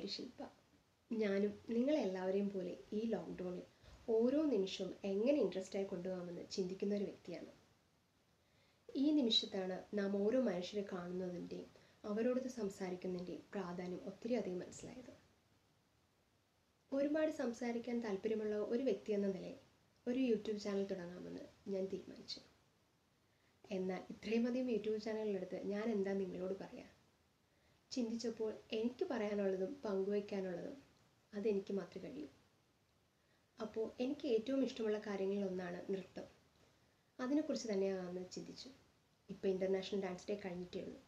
ശില്പ ഞാനും നിങ്ങളെല്ലാവരെയും പോലെ ഈ ലോക്ക്ഡൗണിൽ ഓരോ നിമിഷവും എങ്ങനെ ഇൻട്രസ്റ്റായി കൊണ്ടുപോകാമെന്ന് ചിന്തിക്കുന്ന ഒരു വ്യക്തിയാണ് ഈ നിമിഷത്താണ് നാം ഓരോ മനുഷ്യരെ കാണുന്നതിൻ്റെയും അവരോട് സംസാരിക്കുന്നതിൻ്റെയും പ്രാധാന്യം ഒത്തിരി അധികം മനസ്സിലായത് ഒരുപാട് സംസാരിക്കാൻ താല്പര്യമുള്ള ഒരു വ്യക്തി എന്ന നിലയിൽ ഒരു യൂട്യൂബ് ചാനൽ തുടങ്ങാമെന്ന് ഞാൻ തീരുമാനിച്ചു എന്നാൽ ഇത്രയും അധികം യൂട്യൂബ് ചാനലിലെടുത്ത് ഞാൻ എന്താ നിങ്ങളോട് പറയാം ചിന്തിച്ചപ്പോൾ എനിക്ക് പറയാനുള്ളതും പങ്കുവയ്ക്കാനുള്ളതും അതെനിക്ക് മാത്രമേ കഴിയൂ അപ്പോൾ എനിക്ക് ഏറ്റവും ഇഷ്ടമുള്ള കാര്യങ്ങളിൽ ഒന്നാണ് നൃത്തം അതിനെക്കുറിച്ച് തന്നെയാണെന്ന് ചിന്തിച്ചു ഇപ്പോൾ ഇൻ്റർനാഷണൽ ഡാൻസ് ഡേ കഴിഞ്ഞിട്ടേ ഉള്ളൂ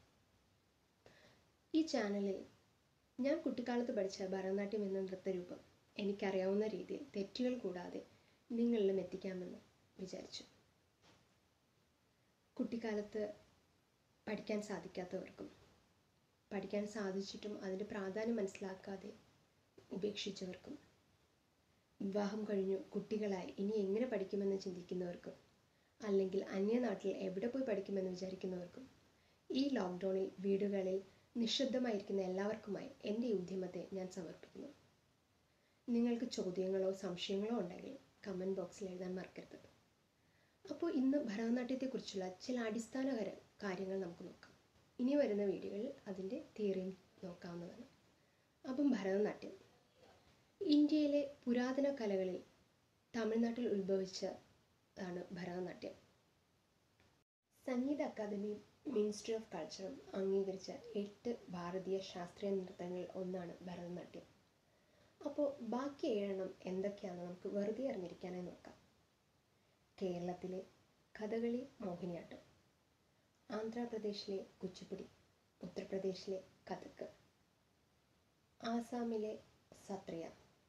ഈ ചാനലിൽ ഞാൻ കുട്ടിക്കാലത്ത് പഠിച്ച ഭരതനാട്യം എന്ന നൃത്തരൂപം എനിക്കറിയാവുന്ന രീതിയിൽ തെറ്റുകൾ കൂടാതെ നിങ്ങളിലും എത്തിക്കാമെന്ന് വിചാരിച്ചു കുട്ടിക്കാലത്ത് പഠിക്കാൻ സാധിക്കാത്തവർക്കും പഠിക്കാൻ സാധിച്ചിട്ടും അതിൻ്റെ പ്രാധാന്യം മനസ്സിലാക്കാതെ ഉപേക്ഷിച്ചവർക്കും വിവാഹം കഴിഞ്ഞു കുട്ടികളായി ഇനി എങ്ങനെ പഠിക്കുമെന്ന് ചിന്തിക്കുന്നവർക്കും അല്ലെങ്കിൽ അന്യനാട്ടിൽ എവിടെ പോയി പഠിക്കുമെന്ന് വിചാരിക്കുന്നവർക്കും ഈ ലോക്ക്ഡൗണിൽ വീടുകളിൽ നിശബ്ദമായിരിക്കുന്ന എല്ലാവർക്കുമായി എൻ്റെ ഈ ഉദ്യമത്തെ ഞാൻ സമർപ്പിക്കുന്നു നിങ്ങൾക്ക് ചോദ്യങ്ങളോ സംശയങ്ങളോ ഉണ്ടെങ്കിൽ കമൻറ്റ് ബോക്സിൽ എഴുതാൻ മറക്കരുത് അപ്പോൾ ഇന്ന് ഭരതനാട്യത്തെക്കുറിച്ചുള്ള ചില അടിസ്ഥാന കാര്യങ്ങൾ നമുക്ക് നോക്കാം ഇനി വരുന്ന വീഡിയോകളിൽ അതിൻ്റെ തിയറിയും നോക്കാവുന്നതാണ് അപ്പം ഭരതനാട്യം ഇന്ത്യയിലെ പുരാതന കലകളിൽ തമിഴ്നാട്ടിൽ ഉത്ഭവിച്ചതാണ് ഭരതനാട്യം സംഗീത അക്കാദമിയും മിനിസ്ട്രി ഓഫ് കൾച്ചറും അംഗീകരിച്ച എട്ട് ഭാരതീയ ശാസ്ത്രീയ നൃത്തങ്ങളിൽ ഒന്നാണ് ഭരതനാട്യം അപ്പോൾ ബാക്കി ഏഴെണ്ണം എന്തൊക്കെയാണെന്ന് നമുക്ക് വെറുതെ അറിഞ്ഞിരിക്കാനായി നോക്കാം കേരളത്തിലെ കഥകളി മോഹിനിയാട്ടം ആന്ധ്രാപ്രദേശിലെ കുച്ചിപ്പുടി ഉത്തർപ്രദേശിലെ കഥക്ക് ആസാമിലെ സത്രിയ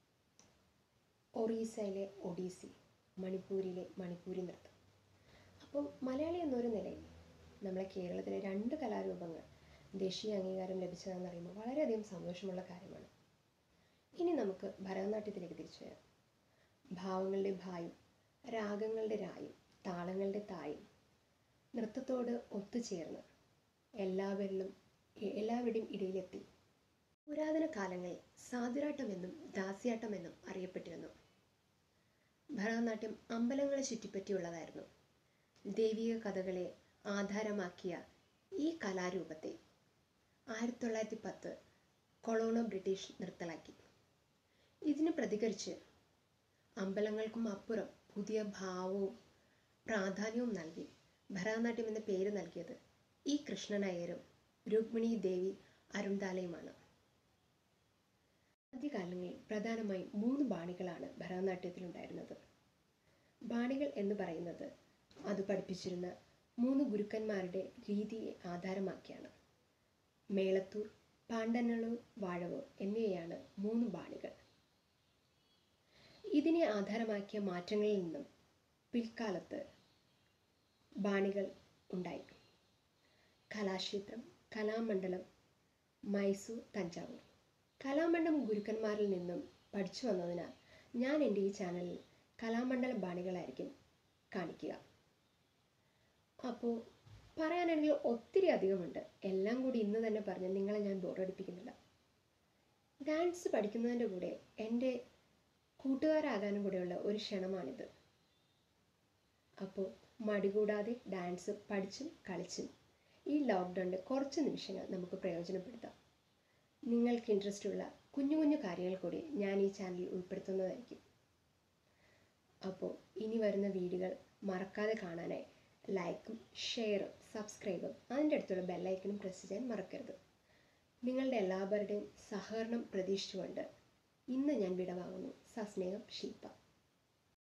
ഒറീസയിലെ ഒഡീസി മണിപ്പൂരിലെ മണിപ്പൂരി നൃത്തം അപ്പോൾ മലയാളി എന്നൊരു നിലയിൽ നമ്മളെ കേരളത്തിലെ രണ്ട് കലാരൂപങ്ങൾ ദേശീയ അംഗീകാരം ലഭിച്ചതെന്ന് അറിയുമ്പോൾ വളരെയധികം സന്തോഷമുള്ള കാര്യമാണ് ഇനി നമുക്ക് ഭരതനാട്യത്തിലേക്ക് തിരിച്ചു വരാം ഭാവങ്ങളുടെ ഭായും രാഗങ്ങളുടെ രായും താളങ്ങളുടെ തായും നൃത്തത്തോട് ഒത്തുചേർന്ന് എല്ലാവരിലും എല്ലാവരുടെയും ഇടയിലെത്തി പുരാതന കാലങ്ങളിൽ സാതിരാട്ടമെന്നും ദാസ്യാട്ടമെന്നും അറിയപ്പെട്ടിരുന്നു ഭരതനാട്യം അമ്പലങ്ങളെ ചുറ്റിപ്പറ്റിയുള്ളതായിരുന്നു ദൈവിക കഥകളെ ആധാരമാക്കിയ ഈ കലാരൂപത്തെ ആയിരത്തി തൊള്ളായിരത്തി പത്ത് കൊളോണോ ബ്രിട്ടീഷ് നിർത്തലാക്കി ഇതിന് പ്രതികരിച്ച് അമ്പലങ്ങൾക്കും അപ്പുറം പുതിയ ഭാവവും പ്രാധാന്യവും നൽകി ഭരതനാട്യം എന്ന പേര് നൽകിയത് ഈ കൃഷ്ണനയ്യരും രുക്മിണി ദേവി അരുൺതാലയുമാണ് ആദ്യകാലങ്ങളിൽ പ്രധാനമായും മൂന്ന് ബാണികളാണ് ഭരതനാട്യത്തിലുണ്ടായിരുന്നത് ബാണികൾ എന്ന് പറയുന്നത് അത് പഠിപ്പിച്ചിരുന്ന മൂന്ന് ഗുരുക്കന്മാരുടെ രീതിയെ ആധാരമാക്കിയാണ് മേളത്തൂർ പാണ്ടനളൂർ വാഴവൂർ എന്നിവയാണ് മൂന്ന് ബാണികൾ ഇതിനെ ആധാരമാക്കിയ മാറ്റങ്ങളിൽ നിന്നും പിൽക്കാലത്ത് ബാണികൾ ഉണ്ടായി കലാക്ഷേത്രം കലാമണ്ഡലം മൈസൂർ തഞ്ചാവൂർ കലാമണ്ഡലം ഗുരുക്കന്മാരിൽ നിന്നും പഠിച്ചു വന്നതിനാൽ ഞാൻ എൻ്റെ ഈ ചാനലിൽ കലാമണ്ഡലം ബാണികളായിരിക്കും കാണിക്കുക അപ്പോൾ പറയാനാണെങ്കിൽ ഒത്തിരി അധികമുണ്ട് എല്ലാം കൂടി ഇന്ന് തന്നെ പറഞ്ഞ് നിങ്ങളെ ഞാൻ ബോറടിപ്പിക്കുന്നില്ല ഡാൻസ് പഠിക്കുന്നതിൻ്റെ കൂടെ എൻ്റെ കൂട്ടുകാരാകാനും കൂടെയുള്ള ഒരു ക്ഷണമാണിത് അപ്പോൾ മടികൂടാതെ ഡാൻസ് പഠിച്ചും കളിച്ചും ഈ ലോക്ക്ഡൗണിൻ്റെ കുറച്ച് നിമിഷങ്ങൾ നമുക്ക് പ്രയോജനപ്പെടുത്താം നിങ്ങൾക്ക് ഇൻട്രസ്റ്റ് ഉള്ള കുഞ്ഞു കുഞ്ഞു കാര്യങ്ങൾ കൂടി ഞാൻ ഈ ചാനലിൽ ഉൾപ്പെടുത്തുന്നതായിരിക്കും അപ്പോൾ ഇനി വരുന്ന വീഡിയോകൾ മറക്കാതെ കാണാനായി ലൈക്കും ഷെയറും സബ്സ്ക്രൈബും അതിൻ്റെ അടുത്തുള്ള ബെല്ലൈക്കനും പ്രസ് ചെയ്യാൻ മറക്കരുത് നിങ്ങളുടെ എല്ലാവരുടെയും സഹകരണം പ്രതീക്ഷിച്ചുകൊണ്ട് ഇന്ന് ഞാൻ വിടവാങ്ങുന്നു സസ്നേഹം ശില്പ